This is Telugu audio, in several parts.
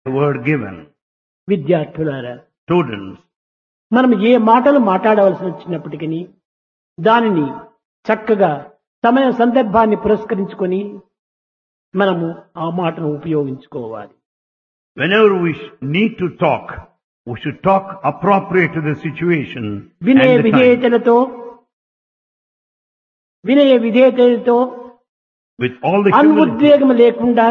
the word given. విద్యార్థులారా Students, మనం ఏ మాటలు మాట్లాడవలసి వచ్చినప్పటికీ దానిని చక్కగా సమయ సందర్భాన్ని పురస్కరించుకొని మనము ఆ మాటను ఉపయోగించుకోవాలి whenever we sh- need to talk, we should talk appropriate to the situation వినయ and the time. విధేయతలతో వినయ విధేయతలతో With all the humility, అనుద్వేగం లేకుండా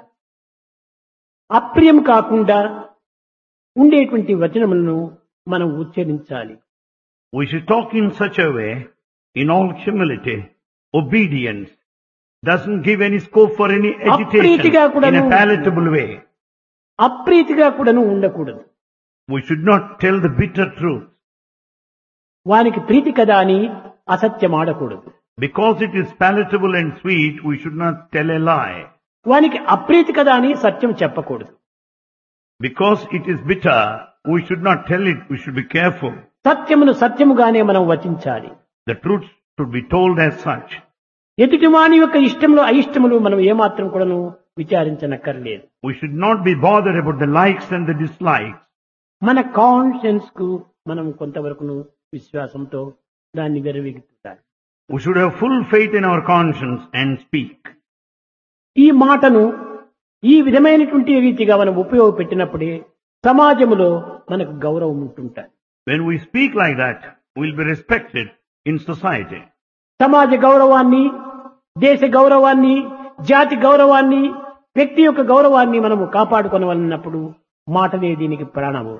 అప్రియం కాకుండా ఉండేటువంటి వచనములను మనం ఉచ్చరించాలి we should talk in such a way, in all humility, obedience, doesn't give any scope for any agitation అప్రీతిగా in కూడాను a palatable way. అప్రీతిగా కూడాను ఉండకూడదు We should not tell the bitter truth. వానికి ప్రీతి కదా అని అసత్యం ఆడకూడదు Because it is palatable and sweet, we should not tell a lie. వానికి అప్రీతి కదా అని సత్యం చెప్పకూడదు Because it is bitter, we should not tell it, we should be careful. సత్యమును సత్యముగానే మనం వచించాలి The truth should be told as such. ఎదుటివాని యొక్క ఇష్టములు అయిష్టములు మనం ఏమాత్రం కూడాను విచారించనక్కర్లేదు We should not be bothered about the likes and the dislikes. మన కాన్షియన్స్ కు మనం కొంతవరకును విశ్వాసంతో దాన్ని విరవిగుతాలి We should have full faith in our conscience and speak. ఈ మాటను ఈ విధమైనటువంటి రీతిగా మనం ఉపయోగపెట్టినప్పుడే సమాజములో మనకు గౌరవం ఉంటుంటాయి When we speak like that, we'll be respected in society. సమాజ గౌరవాన్ని దేశ గౌరవాన్ని జాతి గౌరవాన్ని వ్యక్తి యొక్క గౌరవాన్ని మనము కాపాడుకొనవలన్నప్పుడు మాటలే దీనికి ప్రాణము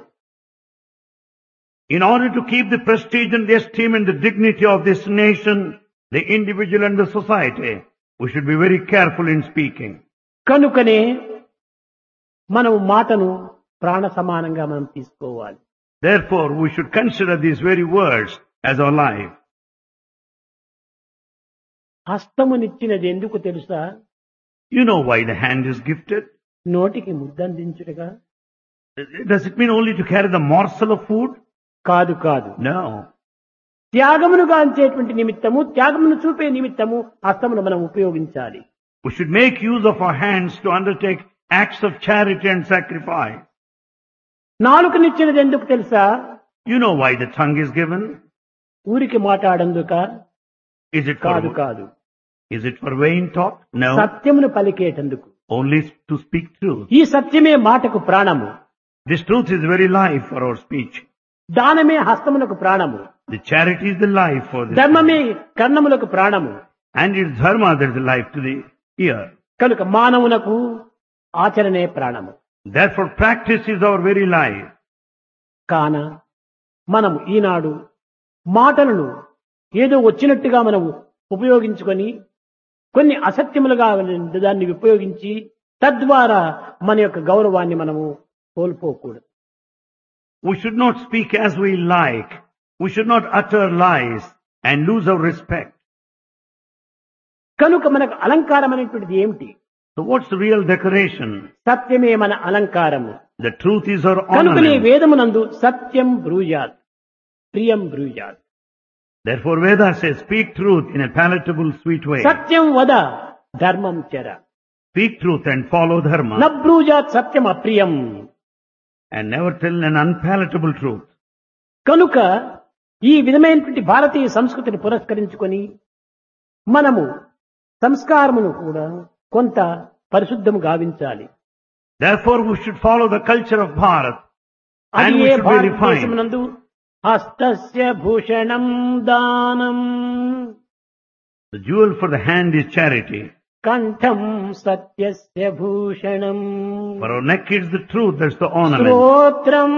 In order to keep the prestige and the esteem and the dignity of this nation, the individual and the society, we should be very careful in speaking. కనుకనే మనము మాటను ప్రాణ సమానంగా మనం తీసుకోవాలి Therefore, we should consider these very words as our life. హస్తమునిచ్చినది ఎందుకు తెలుసా You know why the hand is gifted? నోటికి ముద్దందించుటగా Does it mean only to carry the morsel of food? కాదు కాదు No. త్యాగమును గాంచేటువంటి నిమిత్తము త్యాగమును చూపే నిమిత్తము హస్తమును మనం ఉపయోగించాలి We should make use of our hands to undertake acts of charity and sacrifice. నాలుకనిచ్చినది ఎందుకు తెలుసా You know why the tongue is given? ఊరికి మాట్లాడందుక Is it కాదు for, కాదు is it for vain talk? No. సత్యమును పలికేటందుకు Only to speak truth. ఈ సత్యమే మాటకు ప్రాణము This truth is very life for our speech. దానమే హస్తమునకు ప్రాణము The charity is the life for this. ధర్మమే కర్ణములకు ప్రాణము And it's dharma that is the life to the ear. కనుక మానవునకు ఆచరణే ప్రాణము Therefore practice is our very life. కాన మనము ఈనాడు మాటలను ఏదో వచ్చినట్టుగా మనము ఉపయోగించుకొని కొన్ని అసత్యములుగా దాన్ని ఉపయోగించి తద్వారా మన యొక్క గౌరవాన్ని మనము కోల్పోకూడదు We should not speak as we like. We should not utter lies and lose our respect. కనుక మనకు అలంకారం అనేటువంటిది ఏమిటి So what's the real decoration? సత్యమే మన అలంకారము The truth is our కనుకనే ornament. వేదమునందు సత్యం బ్రూయాత్ ప్రియం బ్రూయాత్ Therefore Veda says, speak truth in a palatable, sweet way. సత్యం వద ధర్మం చెర Speak truth and follow dharma. నబ్రూజాత్ Satyam అప్రియం And never tell an unpalatable truth. కనుక ఈ విధమైనటువంటి భారతీయ సంస్కృతిని పురస్కరించుకొని మనము సంస్కారమును కూడా కొంత పరిశుద్ధము గావించాలి Therefore we should follow the culture of Bharat. And అది we A should be refined. భారతదేశమునందు హస్తస్య Bhushanam దానం The jewel for the hand is charity. కంఠం సత్యస్య Bhushanam For our neck is the truth, that's the ornament. శ్రోత్రం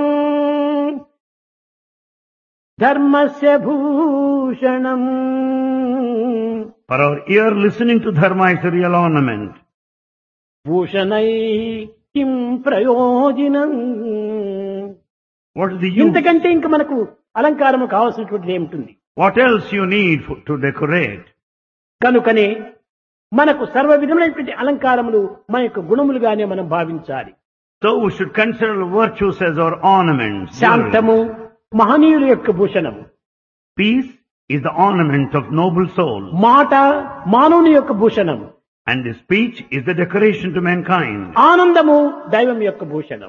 ధర్మస్య Bhushanam For our ear, listening to dharma is the real ornament. భూషణై కిం ప్రయోజనం What is the use? ఇంతకంటే ఇంక మనకు అలంకారము కావాల్సినటువంటిది ఏమిటి What else you need for, to decorate? కనుకనే మనకు సర్వ విధములైనటువంటి అలంకారములు మన యొక్క గుణములుగానే మనం భావించాలి So we should consider virtues as our ornaments. శాంతము మహనీయుల యొక్క భూషణము Peace is the ornament of noble soul. మాట మానవుని యొక్క Bhushanam And the speech is the decoration to mankind. ఆనందము దైవం యొక్క భూషణం